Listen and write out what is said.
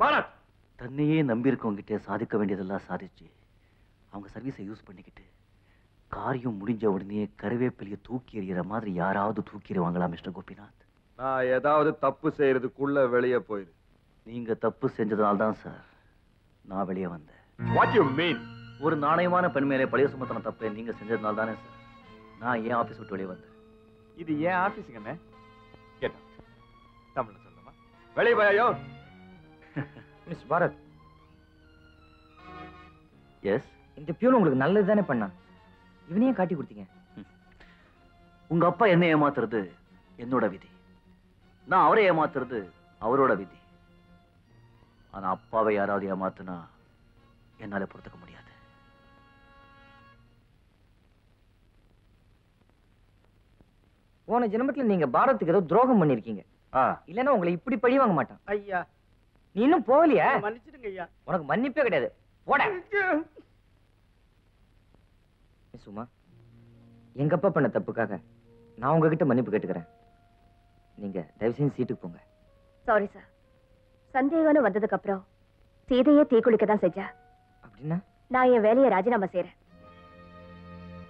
பாரத் தன்னையே நம்பியிருக்கவங்கிட்ட சாதிக்க வேண்டியதெல்லாம் சாதிச்சு அவங்க சர்வீஸை யூஸ் பண்ணிக்கிட்டு காரியம் முடிஞ்ச உடனே கருவேப்பிலையை தூக்கி எறிகிற மாதிரி யாராவது தூக்கி எறிவாங்களா மிஸ்டர் கோபிநாத் நான் ஏதாவது தப்பு செய்யறதுக்குள்ள வெளியே போயிரு நீங்க தப்பு செஞ்சதுனால தான் சார் நான் வெளியே வந்தேன் வாட் யூ மீன் ஒரு நாணயமான பெண் மேலே பழைய சுமத்தன தப்பை நீங்க செஞ்சதுனால தானே சார் நான் ஏன் ஆபீஸ் விட்டு வெளியே வந்தேன் இது ஏன் ஆபீஸுங்க என்ன கேட்டா தமிழ்ல சொல்லுமா வெளியே போயோ மிஸ் பாரத் எஸ் இந்த பியூன் உங்களுக்கு நல்லது தானே பண்ணான் இவனையும் காட்டி கொடுத்தீங்க உங்க அப்பா என்ன ஏமாத்துறது என்னோட விதி நான் அவரை ஏமாத்துறது அவரோட விதி ஆனா அப்பாவை யாராவது ஏமாத்துனா என்னால பொறுத்துக்க முடியாது போன ஜென்மத்துல நீங்க பாரத்துக்கு ஏதோ துரோகம் பண்ணிருக்கீங்க இல்லன்னா உங்களை இப்படி பழி வாங்க மாட்டான் ஐயா நீ இன்னும் போகலையா மன்னிச்சிடுங்க ஐயா உனக்கு மன்னிப்பே கிடையாது போட மிஸ் உமா எங்க அப்பா பண்ண தப்புக்காக நான் உங்ககிட்ட மன்னிப்பு கேட்டுக்கிறேன் நீங்க தயவு செஞ்சு சீட்டுக்கு போங்க சாரி சார் சந்தேகம்னு வந்ததுக்கு அப்புறம் சீதையே தீக்குளிக்க தான் செஞ்சா அப்படின்னா நான் என் வேலையை ராஜினாமா செய்றேன்